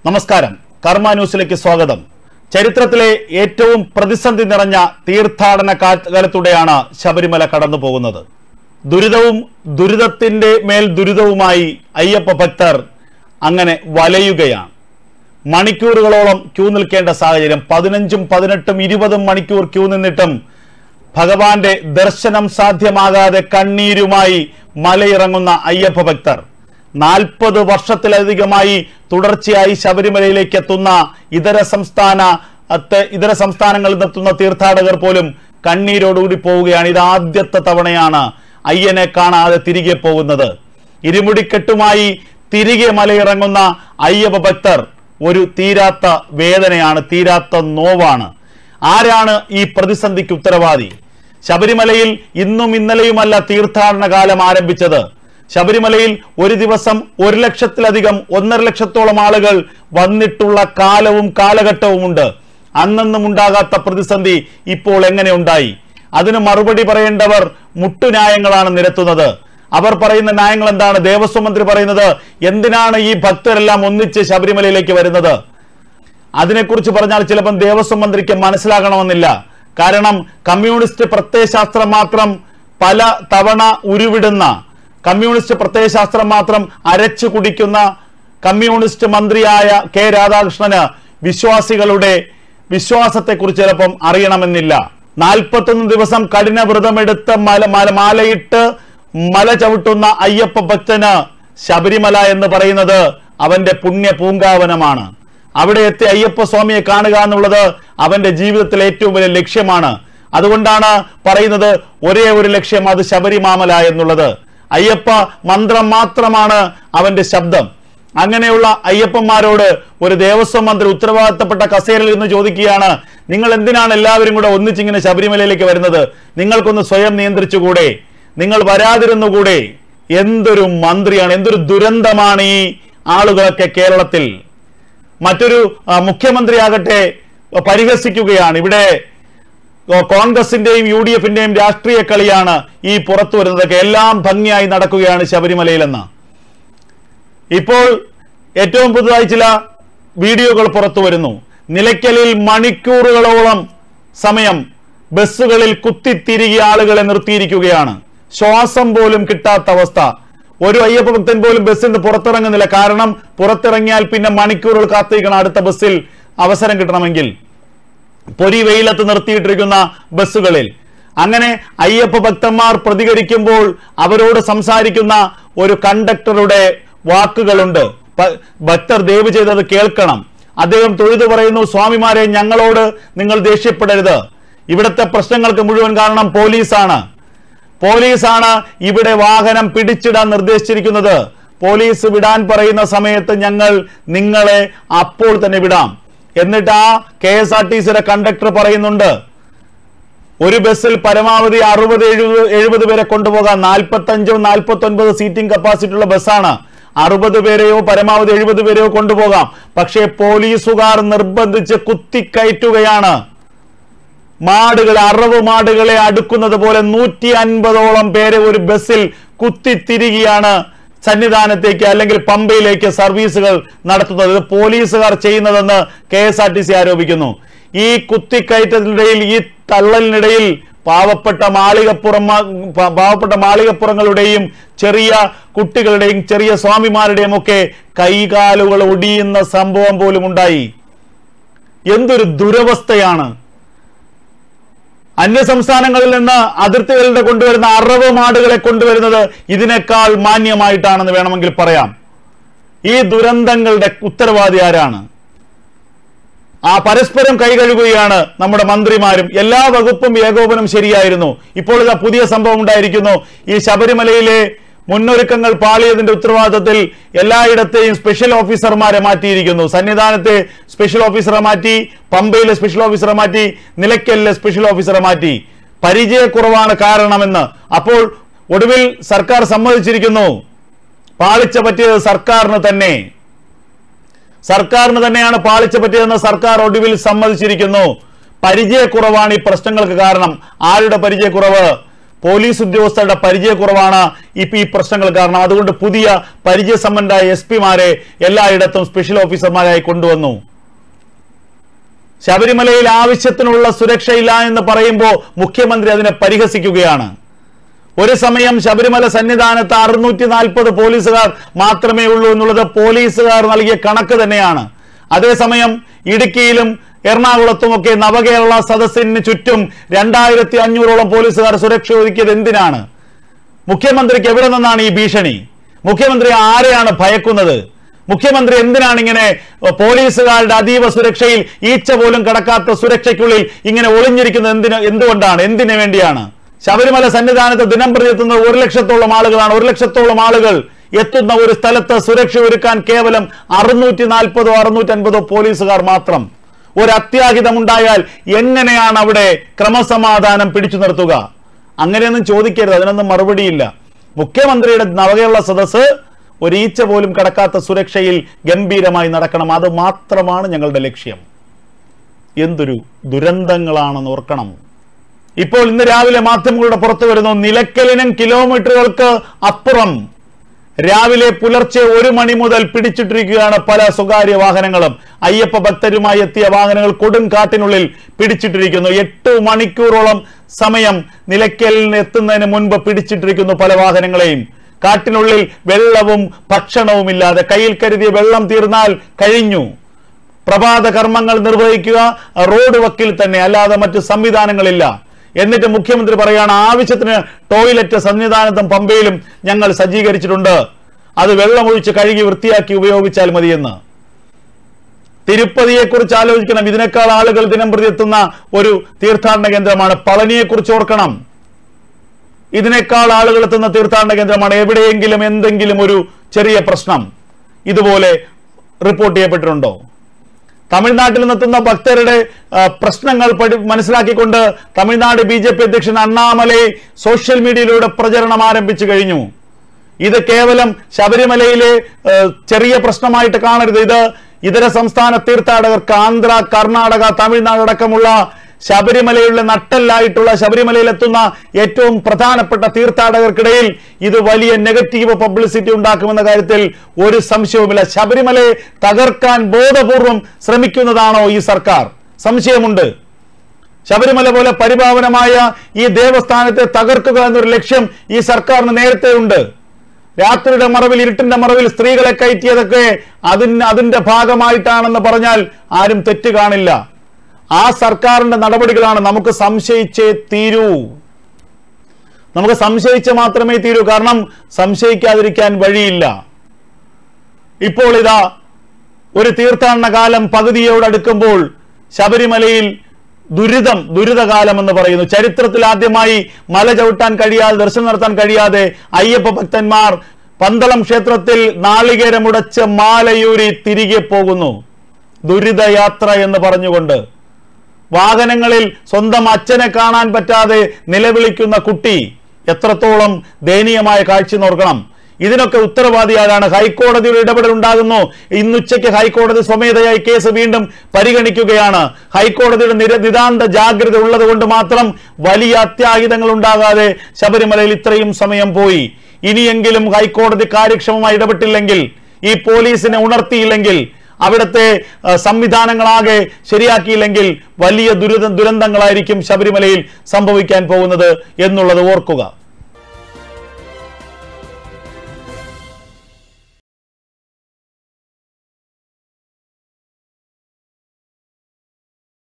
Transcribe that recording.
നമസ്കാരം കർമ്മ ന്യൂസിലേക്ക് സ്വാഗതം ചരിത്രത്തിലെ ഏറ്റവും പ്രതിസന്ധി നിറഞ്ഞ തീർത്ഥാടന കാലത്തൂടെയാണ് ശബരിമല കടന്നു പോകുന്നത് ദുരിതവും ദുരിതത്തിന്റെ മേൽ ദുരിതവുമായി അയ്യപ്പ ഭക്തർ അങ്ങനെ വലയുകയാണ് മണിക്കൂറുകളോളം ക്യൂ നിൽക്കേണ്ട സാഹചര്യം പതിനഞ്ചും പതിനെട്ടും ഇരുപതും മണിക്കൂർ ക്യൂ നിന്നിട്ടും ഭഗവാന്റെ ദർശനം സാധ്യമാകാതെ കണ്ണീരുമായി മലയിറങ്ങുന്ന അയ്യപ്പ ഭക്തർ നാൽപ്പത് വർഷത്തിലധികമായി തുടർച്ചയായി ശബരിമലയിലേക്ക് എത്തുന്ന ഇതര സംസ്ഥാന അത്തെ- ഇതര സംസ്ഥാനങ്ങളിൽ നിന്നെത്തുന്ന തീർത്ഥാടകർ പോലും കണ്ണീരോടുകൂടി പോവുകയാണ് ഇത് ആദ്യത്തെ തവണയാണ് അയ്യനെ കാണാതെ തിരികെ പോകുന്നത് ഇരുമുടിക്കെട്ടുമായി തിരികെ മലയിറങ്ങുന്ന അയ്യപ്പ ഭക്തർ ഒരു തീരാത്ത വേദനയാണ് തീരാത്ത നോവാണ് ആരാണ് ഈ പ്രതിസന്ധിക്ക് ഉത്തരവാദി ശബരിമലയിൽ ഇന്നും ഇന്നലെയുമല്ല തീർത്ഥാടന കാലം ആരംഭിച്ചത് ശബരിമലയിൽ ഒരു ദിവസം ഒരു ലക്ഷത്തിലധികം ഒന്നര ലക്ഷത്തോളം ആളുകൾ വന്നിട്ടുള്ള കാലവും കാലഘട്ടവുമുണ്ട് അന്നൊന്നും ഉണ്ടാകാത്ത പ്രതിസന്ധി ഇപ്പോൾ എങ്ങനെ ഉണ്ടായി അതിന് മറുപടി പറയേണ്ടവർ മുട്ടുന്യായങ്ങളാണ് നിരത്തുന്നത് അവർ പറയുന്ന ന്യായങ്ങൾ എന്താണ് ദേവസ്വം മന്ത്രി പറയുന്നത് എന്തിനാണ് ഈ ഭക്തരെല്ലാം ഒന്നിച്ച് ശബരിമലയിലേക്ക് വരുന്നത് അതിനെക്കുറിച്ച് പറഞ്ഞാൽ ചിലപ്പം ദേവസ്വം മന്ത്രിക്ക് മനസ്സിലാകണമെന്നില്ല കാരണം കമ്മ്യൂണിസ്റ്റ് പ്രത്യയശാസ്ത്രം മാത്രം പല തവണ ഉരുവിടുന്ന കമ്മ്യൂണിസ്റ്റ് പ്രത്യയശാസ്ത്രം മാത്രം അരച്ചു കുടിക്കുന്ന കമ്മ്യൂണിസ്റ്റ് മന്ത്രിയായ കെ രാധാകൃഷ്ണന് വിശ്വാസികളുടെ വിശ്വാസത്തെക്കുറിച്ച് ചിലപ്പം അറിയണമെന്നില്ല നാൽപ്പത്തൊന്ന് ദിവസം കഠിന വ്രതമെടുത്ത് മല മല മാലയിട്ട് മല ചവിട്ടുന്ന അയ്യപ്പ ഭക്തന് ശബരിമല എന്ന് പറയുന്നത് അവന്റെ പുണ്യ പൂങ്കാവനമാണ് അവിടെ എത്തി അയ്യപ്പ സ്വാമിയെ കാണുക എന്നുള്ളത് അവന്റെ ജീവിതത്തിലെ ഏറ്റവും വലിയ ലക്ഷ്യമാണ് അതുകൊണ്ടാണ് പറയുന്നത് ഒരേ ഒരു ലക്ഷ്യം അത് ശബരിമാമല എന്നുള്ളത് അയ്യപ്പ മന്ത്രം മാത്രമാണ് അവന്റെ ശബ്ദം അങ്ങനെയുള്ള അയ്യപ്പന്മാരോട് ഒരു ദേവസ്വം മന്ത്രി ഉത്തരവാദിത്തപ്പെട്ട കസേരയിൽ നിന്ന് ചോദിക്കുകയാണ് നിങ്ങൾ എന്തിനാണ് എല്ലാവരും കൂടെ ഒന്നിച്ചിങ്ങനെ ശബരിമലയിലേക്ക് വരുന്നത് നിങ്ങൾക്കൊന്ന് സ്വയം നിയന്ത്രിച്ചുകൂടെ നിങ്ങൾ വരാതിരുന്നുകൂടെ എന്തൊരു മന്ത്രിയാണ് എന്തൊരു ദുരന്തമാണ് ഈ ആളുകളൊക്കെ കേരളത്തിൽ മറ്റൊരു ആ, മുഖ്യമന്ത്രിയാകട്ടെ പരിഹസിക്കുകയാണ് ഇവിടെ ഓ, കോൺഗ്രസിന്റെയും യു ഡി എഫിന്റെയും രാഷ്ട്രീയ കളിയാണ് ഈ പുറത്തു വരുന്നതൊക്കെ എല്ലാം ഭംഗിയായി നടക്കുകയാണ് ശബരിമലയിലെന്ന് ഇപ്പോൾ ഏറ്റവും പുതുതായി ചില വീഡിയോകൾ പുറത്തു വരുന്നു നിലയ്ക്കലിൽ മണിക്കൂറുകളോളം സമയം ബസ്സുകളിൽ കുത്തിത്തിരികിയ ആളുകളെ നിർത്തിയിരിക്കുകയാണ് ശ്വാസം പോലും കിട്ടാത്ത അവസ്ഥ ഒരു അയ്യപ്പ ഭക്തൻ പോലും ബസ്സിൽ നിന്ന് പുറത്തിറങ്ങുന്നില്ല കാരണം പുറത്തിറങ്ങിയാൽ പിന്നെ മണിക്കൂറുകൾ കാത്തിരിക്കണം അടുത്ത ബസ്സിൽ അവസരം കിട്ടണമെങ്കിൽ പൊരി വെയിലത്ത് നിർത്തിയിട്ടിരിക്കുന്ന ബസ്സുകളിൽ അങ്ങനെ അയ്യപ്പ ഭക്തന്മാർ പ്രതികരിക്കുമ്പോൾ അവരോട് സംസാരിക്കുന്ന ഒരു കണ്ടക്ടറുടെ വാക്കുകളുണ്ട് പ- ഭക്തർ ദയവ് ചെയ്തത് കേൾക്കണം അദ്ദേഹം തൊഴുതു പറയുന്നു സ്വാമിമാരെ ഞങ്ങളോട് നിങ്ങൾ ദേഷ്യപ്പെടരുത് ഇവിടുത്തെ പ്രശ്നങ്ങൾക്ക് മുഴുവൻ കാരണം പോലീസാണ് പോലീസാണ് ഇവിടെ വാഹനം പിടിച്ചിടാൻ നിർദ്ദേശിച്ചിരിക്കുന്നത് പോലീസ് വിടാൻ പറയുന്ന സമയത്ത് ഞങ്ങൾ നിങ്ങളെ അപ്പോൾ തന്നെ വിടാം എന്നിട്ട് ആ കെ എസ് ആർ ടി സിയുടെ കണ്ടക്ടർ പറയുന്നുണ്ട് ഒരു ബസ്സിൽ പരമാവധി അറുപത് എഴുപത് എഴുപത് പേരെ കൊണ്ടുപോകാം നാൽപ്പത്തഞ്ചോ നാൽപ്പത്തി ഒൻപത് സീറ്റിംഗ് കപ്പാസിറ്റി ഉള്ള ബസ്സാണ് അറുപത് പേരെയോ പരമാവധി എഴുപത് പേരെയോ കൊണ്ടുപോകാം പക്ഷേ പോലീസുകാർ നിർബന്ധിച്ച് കുത്തിക്കയറ്റുകയാണ് മാടുകളെ അറവ് മാടുകളെ അടുക്കുന്നത് പോലെ നൂറ്റി അൻപതോളം പേരെ ഒരു ബസ്സിൽ കുത്തിത്തിരികെയാണ് സന്നിധാനത്തേക്ക് അല്ലെങ്കിൽ പമ്പയിലേക്ക് സർവീസുകൾ നടത്തുന്നത് ഇത് പോലീസുകാർ ചെയ്യുന്നതെന്ന് K S R T C ആരോപിക്കുന്നു ഈ കുത്തിക്കയറ്റത്തിനിടയിൽ ഈ തള്ളലിനിടയിൽ പാവപ്പെട്ട മാളികപ്പുറം പാവപ്പെട്ട മാളികപ്പുറങ്ങളുടെയും ചെറിയ കുട്ടികളുടെയും ചെറിയ സ്വാമിമാരുടെയും ഒക്കെ കൈകാലുകൾ ഒടിയുന്ന സംഭവം പോലും ഉണ്ടായി എന്തൊരു ദുരവസ്ഥയാണ് അന്യ സംസ്ഥാനങ്ങളിൽ നിന്ന് അതിർത്തികളുടെ കൊണ്ടുവരുന്ന അറവ് മാടുകളെ കൊണ്ടുവരുന്നത് ഇതിനേക്കാൾ മാന്യമായിട്ടാണെന്ന് വേണമെങ്കിൽ പറയാം ഈ ദുരന്തങ്ങളുടെ ഉത്തരവാദി ആരാണ് ആ പരസ്പരം കൈകഴുകുകയാണ് നമ്മുടെ മന്ത്രിമാരും എല്ലാ വകുപ്പും ഏകോപനം ശരിയായിരുന്നു ഇപ്പോൾ ഇതാ പുതിയ സംഭവം ഉണ്ടായിരിക്കുന്നു ഈ ശബരിമലയിലെ മുന്നൊരുക്കങ്ങൾ പാളിയതിന്റെ ഉത്തരവാദിത്തത്തിൽ എല്ലായിടത്തെയും സ്പെഷ്യൽ ഓഫീസർമാരെ മാറ്റിയിരിക്കുന്നു സന്നിധാനത്തെ സ്പെഷ്യൽ ഓഫീസറെ മാറ്റി പമ്പയിലെ സ്പെഷ്യൽ ഓഫീസറെ മാറ്റി നിലയ്ക്കലിലെ സ്പെഷ്യൽ ഓഫീസറെ മാറ്റി പരിചയക്കുറവാണ് കാരണമെന്ന് അപ്പോൾ ഒടുവിൽ സർക്കാർ സമ്മതിച്ചിരിക്കുന്നു പാളിച്ച പറ്റിയത് സർക്കാരിന് തന്നെ സർക്കാരിന് തന്നെയാണ് പാളിച്ച പറ്റിയതെന്ന് സർക്കാർ ഒടുവിൽ സമ്മതിച്ചിരിക്കുന്നു പരിചയക്കുറവാണ് ഈ പ്രശ്നങ്ങൾക്ക് കാരണം ആരുടെ പരിചയക്കുറവ് പോലീസ് ഉദ്യോഗസ്ഥരുടെ പരിചയക്കുറവാണ് ഇപ്പൊ ഈ പ്രശ്നങ്ങൾ കാരണം അതുകൊണ്ട് പുതിയ പരിചയസമ്പന്നരായ എസ് പിമാരെ എല്ലായിടത്തും സ്പെഷ്യൽ ഓഫീസർമാരായി കൊണ്ടുവന്നു ശബരിമലയിൽ ആവശ്യത്തിനുള്ള സുരക്ഷയില്ല എന്ന് പറയുമ്പോൾ മുഖ്യമന്ത്രി അതിനെ പരിഹസിക്കുകയാണ് ഒരു സമയം ശബരിമല സന്നിധാനത്ത് അറുന്നൂറ്റി നാൽപ്പത് പോലീസുകാർ മാത്രമേ ഉള്ളൂ എന്നുള്ളത് പോലീസുകാർ നൽകിയ കണക്ക് തന്നെയാണ് അതേസമയം ഇടുക്കിയിലും എറണാകുളത്തുമൊക്കെ നവകേരള സദസ്സിന് ചുറ്റും രണ്ടായിരത്തി അഞ്ഞൂറോളം പോലീസുകാർ സുരക്ഷ ഒരുക്കിയത് എന്തിനാണ് മുഖ്യമന്ത്രിക്ക് എവിടെ നിന്നാണ് ഈ ഭീഷണി മുഖ്യമന്ത്രി ആരെയാണ് ഭയക്കുന്നത് മുഖ്യമന്ത്രി എന്തിനാണ് ഇങ്ങനെ പോലീസുകാരുടെ അതീവ സുരക്ഷയിൽ ഈച്ച പോലും കടക്കാത്ത സുരക്ഷയ്ക്കുള്ളിൽ ഇങ്ങനെ ഒളിഞ്ഞിരിക്കുന്നത് എന്തിന് എന്തുകൊണ്ടാണ് എന്തിനു വേണ്ടിയാണ് ശബരിമല സന്നിധാനത്ത് ദിനം പ്രതി എത്തുന്നത് ഒരു ലക്ഷത്തോളം ആളുകളാണ് ഒരു ലക്ഷത്തോളം ആളുകൾ എത്തുന്ന ഒരു സ്ഥലത്ത് സുരക്ഷ ഒരുക്കാൻ കേവലം അറുന്നൂറ്റി നാൽപ്പതോ അറുന്നൂറ്റി അൻപതോ പോലീസുകാർ മാത്രം ഒരു അത്യാഹിതമുണ്ടായാൽ എങ്ങനെയാണ് അവിടെ ക്രമസമാധാനം പിടിച്ചു നിർത്തുക അങ്ങനെയൊന്നും ചോദിക്കരുത് അതിനൊന്നും മറുപടിയില്ല മുഖ്യമന്ത്രിയുടെ നവകേരള സദസ്സ് ഒരീച്ച പോലും കടക്കാത്ത സുരക്ഷയിൽ ഗംഭീരമായി നടക്കണം അത് മാത്രമാണ് ഞങ്ങളുടെ ലക്ഷ്യം എന്തൊരു ദുരന്തങ്ങളാണെന്ന് ഓർക്കണം ഇപ്പോൾ ഇന്ന് രാവിലെ മാധ്യമങ്ങളുടെ പുറത്തു വരുന്നു നിലയ്ക്കലിനും കിലോമീറ്ററുകൾക്ക് അപ്പുറം രാവിലെ പുലർച്ചെ ഒരു മണി മുതൽ പിടിച്ചിട്ടിരിക്കുകയാണ് പല സ്വകാര്യ വാഹനങ്ങളും അയ്യപ്പ ഭക്തരുമായി എത്തിയ വാഹനങ്ങൾ കൊടുങ്കാട്ടിനുള്ളിൽ പിടിച്ചിട്ടിരിക്കുന്നു എട്ട് മണിക്കൂറോളം സമയം നിലയ്ക്കലിന് എത്തുന്നതിന് മുൻപ് പിടിച്ചിട്ടിരിക്കുന്നു പല വാഹനങ്ങളെയും കാട്ടിനുള്ളിൽ വെള്ളവും ഭക്ഷണവും ഇല്ലാതെ കയ്യിൽ കരുതിയ വെള്ളം തീർന്നാൽ കഴിഞ്ഞു പ്രഭാത കർമ്മങ്ങൾ നിർവഹിക്കുക റോഡ് വക്കിൽ തന്നെ അല്ലാതെ മറ്റു സംവിധാനങ്ങളില്ല എന്നിട്ട് മുഖ്യമന്ത്രി പറയാണ് ആവശ്യത്തിന് ടോയ്ലറ്റ് സന്നിധാനത്തും പമ്പയിലും ഞങ്ങൾ സജ്ജീകരിച്ചിട്ടുണ്ട് അത് വെള്ളമൊഴിച്ച് കഴുകി വൃത്തിയാക്കി ഉപയോഗിച്ചാൽ മതിയെന്ന് തിരുപ്പതിയെക്കുറിച്ച് ആലോചിക്കണം ഇതിനേക്കാൾ ആളുകൾ ദിനം പ്രതി എത്തുന്ന ഒരു തീർത്ഥാടന കേന്ദ്രമാണ് പളനിയെക്കുറിച്ച് ഓർക്കണം ഇതിനേക്കാൾ ആളുകൾ എത്തുന്ന തീർത്ഥാടന കേന്ദ്രമാണ് എവിടെയെങ്കിലും എന്തെങ്കിലും ഒരു ചെറിയ പ്രശ്നം ഇതുപോലെ റിപ്പോർട്ട് ചെയ്യപ്പെട്ടിട്ടുണ്ടോ തമിഴ്നാട്ടിൽ നിന്നെത്തുന്ന ഭക്തരുടെ ആ, പ്രശ്നങ്ങൾ പഠി മനസ്സിലാക്കിക്കൊണ്ട് തമിഴ്നാട് ബി ജെ പി അധ്യക്ഷൻ അണ്ണാമലൈ സോഷ്യൽ മീഡിയയിലൂടെ പ്രചരണം ആരംഭിച്ചു കഴിഞ്ഞു ഇത് കേവലം ശബരിമലയിലെ ആ, ചെറിയ പ്രശ്നമായിട്ട് കാണരുത് ഇത് ഇതര സംസ്ഥാന തീർത്ഥാടകർക്ക് ആന്ധ്ര കർണാടക തമിഴ്നാട് അടക്കമുള്ള ശബരിമലയിലെ നട്ടല്ലായിട്ടുള്ള ശബരിമലയിൽ എത്തുന്ന ഏറ്റവും പ്രധാനപ്പെട്ട തീർത്ഥാടകർക്കിടയിൽ ഇത് വലിയ നെഗറ്റീവ് പബ്ലിസിറ്റി ഉണ്ടാക്കുമെന്ന കാര്യത്തിൽ ഒരു സംശയവുമില്ല ശബരിമലയെ തകർക്കാൻ ബോധപൂർവം ശ്രമിക്കുന്നതാണോ ഈ സർക്കാർ സംശയമുണ്ട് ശബരിമല പോലെ പരിപാവനമായ ഈ ദേവസ്ഥാനത്തെ തകർക്കുക എന്നൊരു ലക്ഷ്യം ഈ സർക്കാരിന് നേരത്തെ ഉണ്ട് രാത്രിയുടെ മറവിൽ ഇരുട്ടിന്റെ മറവിൽ സ്ത്രീകളെ കയറ്റിയതൊക്കെ അതിന് അതിന്റെ ഭാഗമായിട്ടാണെന്ന് പറഞ്ഞാൽ ആരും തെറ്റ് കാണില്ല ആ സർക്കാരിന്റെ നടപടികളാണ് നമുക്ക് സംശയിച്ചേ തീരൂ നമുക്ക് സംശയിച്ച് മാത്രമേ തീരൂ കാരണം സംശയിക്കാതിരിക്കാൻ വഴിയില്ല ഇപ്പോൾ ഇതാ ഒരു തീർത്ഥാടന കാലം പകുതിയോടടുക്കുമ്പോൾ ശബരിമലയിൽ ദുരിതം ദുരിതകാലം എന്ന് പറയുന്നു ചരിത്രത്തിൽ ആദ്യമായി മല ചവിട്ടാൻ കഴിയാതെ ദർശനം നടത്താൻ കഴിയാതെ അയ്യപ്പ ഭക്തന്മാർ പന്തളം ക്ഷേത്രത്തിൽ നാളികേരമുടച്ച് മാലയൂരി തിരികെ പോകുന്നു ദുരിതയാത്ര എന്ന് പറഞ്ഞുകൊണ്ട് വാഹനങ്ങളിൽ സ്വന്തം അച്ഛനെ കാണാൻ പറ്റാതെ നിലവിളിക്കുന്ന കുട്ടി എത്രത്തോളം ദയനീയമായ കാഴ്ച നോക്കണം ഇതിനൊക്കെ ഉത്തരവാദി ആരാണ് ഹൈക്കോടതിയുടെ ഇടപെടൽ ഉണ്ടാകുന്നു ഇന്നുച്ചയ്ക്ക് ഹൈക്കോടതി സ്വമേധയായി കേസ് വീണ്ടും പരിഗണിക്കുകയാണ് ഹൈക്കോടതിയുടെ നിര നിതാന്ത ജാഗ്രത ഉള്ളത് കൊണ്ട് മാത്രം വലിയ അത്യാഹിതങ്ങൾ ഉണ്ടാകാതെ ശബരിമലയിൽ ഇത്രയും സമയം പോയി ഇനിയെങ്കിലും ഹൈക്കോടതി കാര്യക്ഷമമായി ഇടപെട്ടില്ലെങ്കിൽ ഈ പോലീസിനെ ഉണർത്തിയില്ലെങ്കിൽ അവിടുത്തെ ആ, സംവിധാനങ്ങളാകെ ശരിയാക്കിയില്ലെങ്കിൽ വലിയ ദുരിത ദുരന്തങ്ങളായിരിക്കും ശബരിമലയിൽ സംഭവിക്കാൻ പോകുന്നത് എന്നുള്ളത് ഓർക്കുക